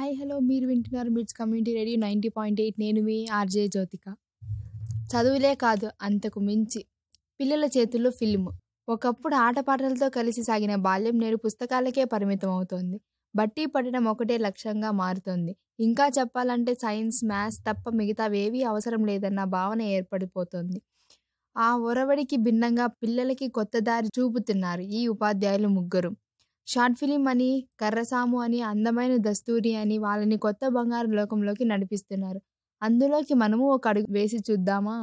hi hello మీరు వింటున్నారు Mirch community radio ninety point eight నేను మీ ఆర్జే జ్యోతిక చదువులే కాదు అంతకు మించి పిల్లల చేతుల్లో ఫిల్మ్ ఒకప్పుడు ఆటపాటలతో కలిసి సాగిన బాల్యం నేడు పుస్తకాలకే పరిమితం అవుతోంది బట్టి పట్టడం ఒకటే లక్ష్యంగా మారుతోంది ఇంకా చెప్పాలంటే సైన్స్ మ్యాథ్స్ తప్ప మిగతావేవీ అవసరం లేదన్న భావన ఏర్పడిపోతోంది ఆ ఒరవడికి భిన్నంగా పిల్లలకి కొత్త దారి చూపుతున్నారు ఈ ఉపాధ్యాయులు ముగ్గురు షార్ట్ ఫిలిం అని కర్రసాము అని అందమైన దస్తూరి అని వాళ్ళని కొత్త బంగారు లోకంలోకి నడిపిస్తున్నారు అందులోకి మనము ఒక అడుగు వేసి చూద్దామా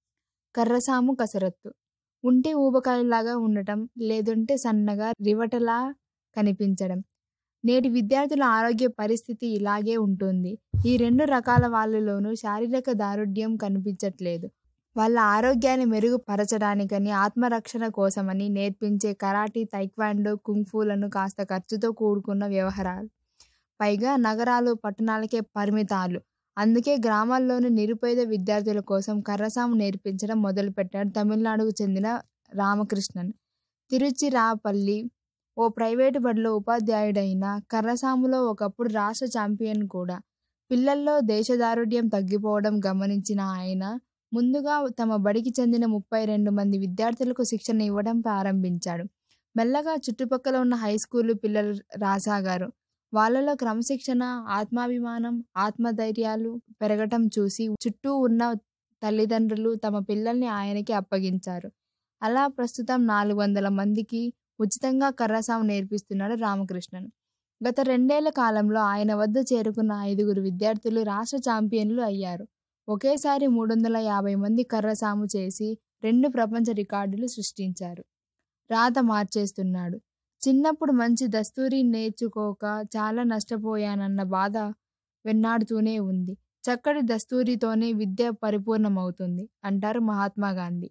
కర్రసాము కసరత్తు ఉంటే ఊబకాయలాగా ఉండటం లేదంటే సన్నగా రివటలా కనిపించడం నేటి విద్యార్థుల ఆరోగ్య పరిస్థితి ఇలాగే ఉంటుంది ఈ రెండు రకాల వాళ్ళలోనూ శారీరక దారుఢ్యం కనిపించట్లేదు వాళ్ళ ఆరోగ్యాన్ని మెరుగుపరచడానికని ఆత్మరక్షణ కోసమని నేర్పించే కరాటీ తైక్వాండో కుంగ్ఫూలను కాస్త ఖర్చుతో కూడుకున్న వ్యవహారాలు పైగా నగరాలు పట్టణాలకే పరిమితాలు అందుకే గ్రామాల్లోని నిరుపేద విద్యార్థుల కోసం కర్రసాము నేర్పించడం మొదలుపెట్టాడు తమిళనాడుకు చెందిన రామకృష్ణన్ తిరుచిరాపల్లి ఓ ప్రైవేటు బడిలో ఉపాధ్యాయుడైన కర్రసాములో ఒకప్పుడు రాష్ట్ర ఛాంపియన్ కూడా పిల్లల్లో దేశదారుఢ్యం తగ్గిపోవడం గమనించిన ఆయన ముందుగా తమ బడికి చెందిన ముప్పై రెండు మంది విద్యార్థులకు శిక్షణ ఇవ్వడం ప్రారంభించాడు మెల్లగా చుట్టుపక్కల ఉన్న హై స్కూలు పిల్లలు రాసాగారు వాళ్ళలో క్రమశిక్షణ ఆత్మాభిమానం ఆత్మధైర్యాలు పెరగటం చూసి చుట్టూ ఉన్న తల్లిదండ్రులు తమ పిల్లల్ని ఆయనకి అప్పగించారు అలా ప్రస్తుతం నాలుగు వందల మందికి ఉచితంగా కర్రసాము నేర్పిస్తున్నాడు రామకృష్ణన్ గత రెండేళ్ల కాలంలో ఆయన వద్ద చేరుకున్న ఐదుగురు విద్యార్థులు రాష్ట్ర ఛాంపియన్లు అయ్యారు ఒకేసారి మూడు వందల యాభై మంది కర్రసాము చేసి రెండు ప్రపంచ రికార్డులు సృష్టించారు రాత మార్చేస్తున్నాడు చిన్నప్పుడు మంచి దస్తూరి నేర్చుకోక చాలా నష్టపోయానన్న బాధ వెన్నాడుతూనే ఉంది చక్కటి దస్తూరితోనే విద్య పరిపూర్ణమవుతుంది అంటారు మహాత్మా గాంధీ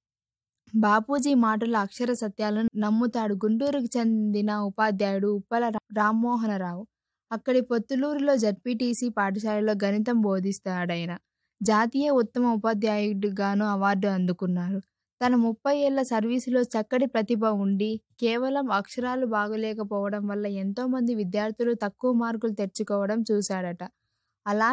బాపూజీ మాటల అక్షర సత్యాలను నమ్ముతాడు గుంటూరుకు చెందిన ఉపాధ్యాయుడు ఉప్పల రామ్మోహనరావు అక్కడి పొత్తులూరులో జడ్పీటీసీ పాఠశాలలో గణితం బోధిస్తాడైన జాతీయ ఉత్తమ ఉపాధ్యాయుడిగాను అవార్డు అందుకున్నారు తన ముప్పై ఏళ్ల సర్వీసులో చక్కటి ప్రతిభ ఉండి కేవలం అక్షరాలు బాగలేకపోవడం వల్ల ఎంతోమంది విద్యార్థులు తక్కువ మార్కులు తెచ్చుకోవడం చూశాడట అలా